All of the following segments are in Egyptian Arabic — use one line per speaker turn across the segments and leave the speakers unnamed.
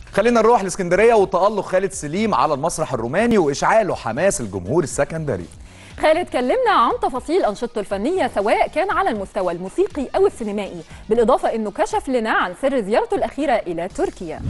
خلينا نروح لاسكندريه وتألق خالد سليم على المسرح الروماني واشعاله حماس الجمهور السكندري
خالد كلمنا عن تفاصيل أنشطته الفنية سواء كان على المستوى الموسيقي أو السينمائي بالإضافة أنه كشف لنا عن سر زيارته الأخيرة إلى تركيا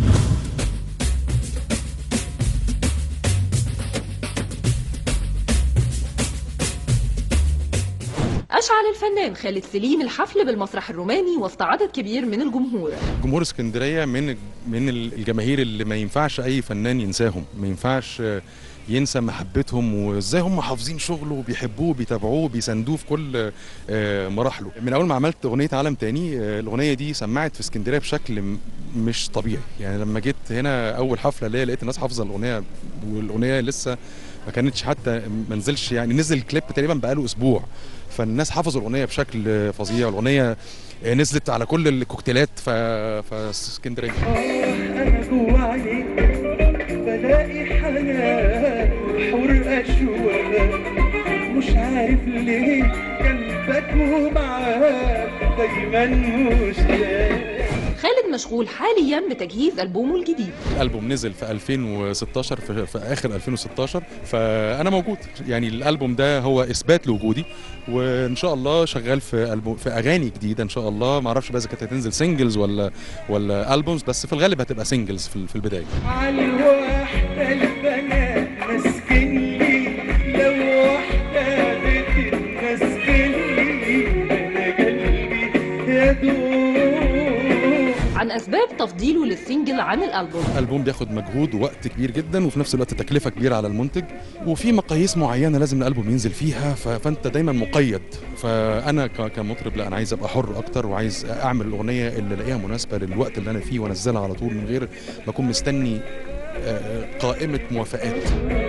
أشعل الفنان خالد سليم الحفل بالمسرح الروماني وسط عدد كبير من الجمهور
جمهور اسكندريه من من الجماهير اللي ما ينفعش اي فنان ينساهم ما ينفعش ينسى محبتهم وازاي هم حافظين شغله وبيحبوه وبيتابعوه وبيساندوه في كل آه، مراحله من اول ما عملت اغنيه عالم تاني آه، الاغنيه دي سمعت في اسكندريه بشكل م- مش طبيعي يعني لما جيت هنا اول حفله ليا لقيت الناس حافظه الاغنيه والاغنيه لسه ما كانتش حتى ما نزلش يعني نزل الكليب تقريبا بقاله اسبوع فالناس حفظوا الاغنيه بشكل فظيع والاغنيه آه، نزلت على كل الكوكتيلات ف... فاسكندريه
أنا جوا عينيك بلاقي حنان وحرقة أشواق مش عارف ليه جنبك ومعاك دايما مشتاق
خالد مشغول حاليا بتجهيز ألبومه الجديد
الالبوم نزل في 2016 في, في اخر 2016 فانا موجود يعني الالبوم ده هو اثبات لوجودي وان شاء الله شغال في ألبوم في اغاني جديده ان شاء الله ما اعرفش بقى اذا كانت هتنزل سingles ولا ولا البومز بس في الغالب هتبقى سingles في, في البدايه
عالواحدة البنات ماسكين لي لو واحدة بتتمسكن لي أنا قلبي يا دوب
عن أسباب تفضيله للسنجل عن الألبوم
الالبوم بياخد مجهود ووقت كبير جدا وفي نفس الوقت تكلفه كبيره على المنتج وفي مقاييس معينه لازم الالبوم ينزل فيها ف- فانت دايما مقيد فانا ك- كمطرب لا انا عايز ابقى حر اكتر وعايز اعمل الاغنيه اللي الاقيها مناسبه للوقت اللي انا فيه وانزلها على طول من غير ما اكون مستني آه، قائمه موافقات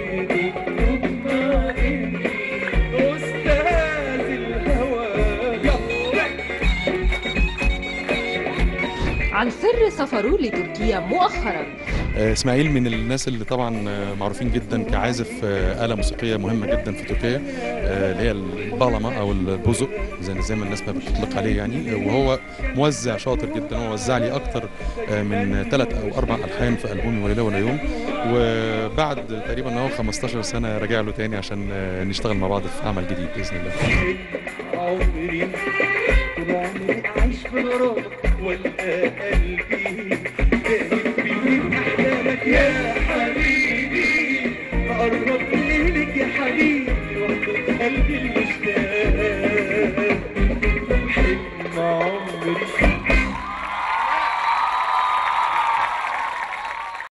أستاذ الهوى
عن سر سفره لتركيا مؤخرا
آه، اسماعيل من الناس اللي طبعا آه، معروفين جدا كعازف آه، آلة موسيقية مهمة جدا في تركيا آه، اللي هي البالما أو البوزو زي زي ما الناس ما بتطلق عليه يعني آه، وهو موزع شاطر جدا هو وزع لي أكتر آه، من ثلاث أو أربع ألحان في ألبومي وليلة ولا يوم وبعد تقريبا هو 15 سنة راجع له تاني عشان آه، نشتغل مع بعض في عمل جديد بإذن الله
عمري طول عمري عايش في غرامك والقى قلبي